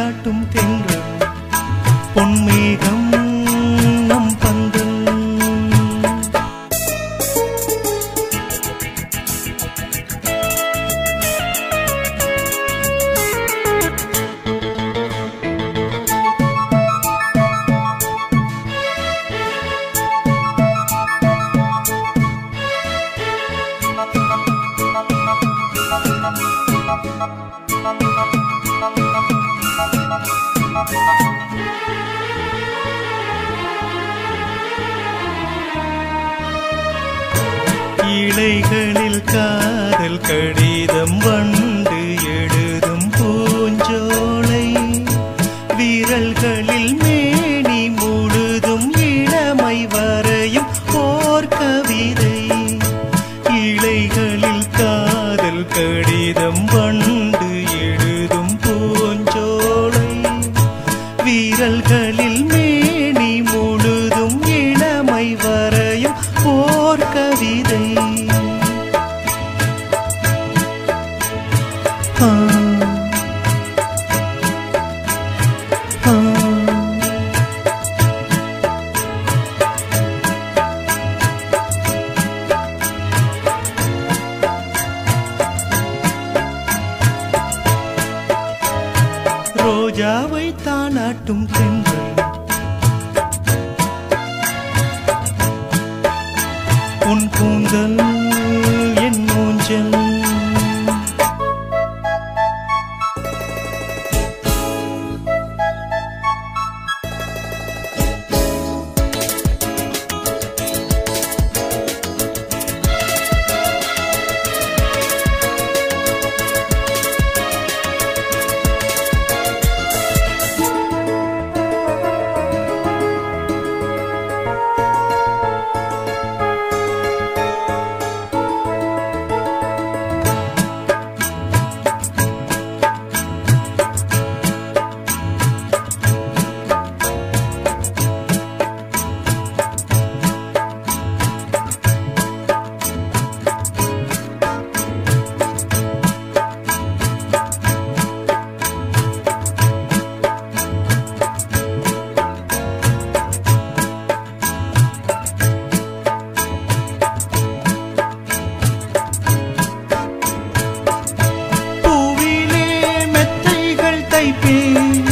தாளாட்டும் தென்றல் பொன்மேகம் நம் பந்தல் இலைகளில் காதல் கடிதம் வண்டு எழுதும் பூஞ்சோலை விரல்களில் மேனி முழுதும் இளமை வரையும் ஓர் கவிதை இலைகளில் காதல் கடிதம் வண்டு எழுதும் பூஞ்சோலை வீரல்களில் மேனி முழுதும் இளமை வரையும் ஓர் கவிதை ஆ. ஆ. ரோஜாவை தாளாட்டும் தென்றல் உன் கூந்தல் என் ஊஞ்சல் பூவிலே மெத்தைகள் தைப்பேன்